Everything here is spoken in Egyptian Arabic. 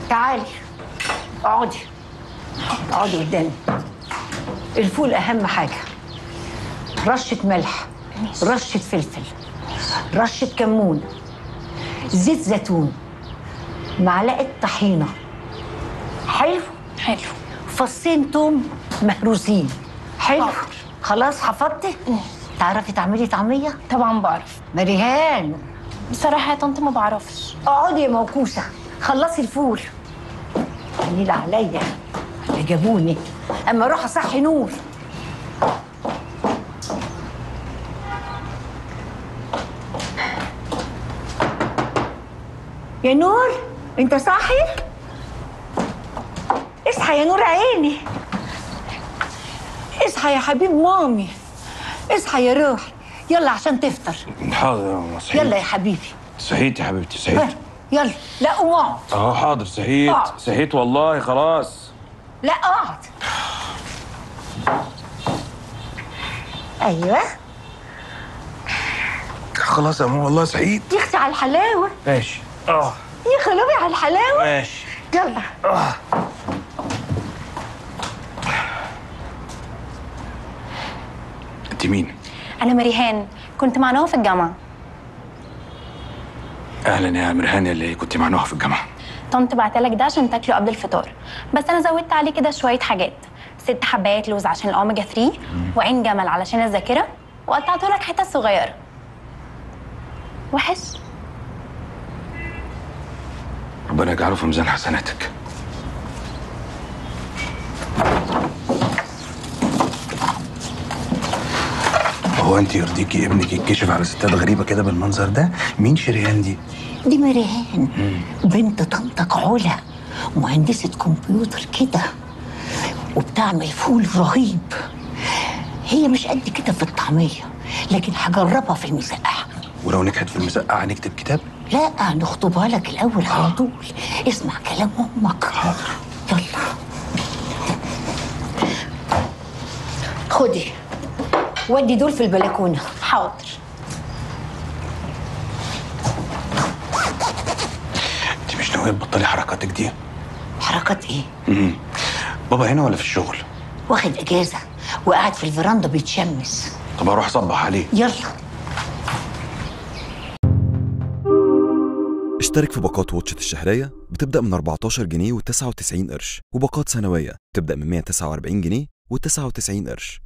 تعالي اقعدي اقعدي قدامي الفول اهم حاجه رشه ملح رشه فلفل رشه كمون زيت زيتون معلقه طحينه حلو حلو فصين توم مهروسين حلو حاضر. خلاص حفظتي تعرفي تعملي طعميه طبعا بعرف مريهان بصراحه يا طنط ما بعرفش اقعدي يا موكوسه خلصي الفول قليل عليا اللي جابوني اما اروح اصحي نور يا نور انت صاحي اصحى يا نور عيني اصحى يا حبيب مامي اصحى يا روح يلا عشان تفطر حاضر يا ماما صحيت يلا يا حبيبي صحيت يا حبيبتي ها، صحيت يلا لا قوم اقعد اه حاضر صحيت اقعد. صحيت والله خلاص لا اقعد ايوه خلاص يا ماما والله صحيت يختي على الحلاوه ماشي اه يا خلوي على الحلاوه ماشي يلا انت مين؟ انا مريهان كنت مع نوى في الجامعه اهلا يا مرهان اللي كنت مع نوح في الجامعه طنط بعتلك ده عشان تاكله قبل الفطار بس انا زودت عليه كده شويه حاجات ست حبايات لوز عشان الاوميجا 3 وعين جمل علشان الذاكره وقطعته لك حتت صغيره وحش ربنا يجعله في ميزان حسناتك هو انت يرضيكي ابنك يتكشف على ستات غريبه كده بالمنظر ده مين شريان دي دي مريهان بنت طنطك علا مهندسة كمبيوتر كده وبتعمل فول رهيب هي مش قد كده في الطعمية لكن هجربها في المسقعة ولو نجحت في المسقعه نكتب كتاب لا نخطبها لك الأول على طول اسمع كلام أمك يلا خدي ودي دول في البلكونة حاضر انت مش ناويه تبطلي حركاتك دي حركات ايه؟ مم. بابا هنا ولا في الشغل واخد اجازة وقاعد في الفرندا بيتشمس طب اروح اصبح عليه يلا اشترك في باقات واتشت الشهرية بتبدأ من 14 جنيه و99 قرش وباقات سنوية بتبدأ من 149 جنيه و99 قرش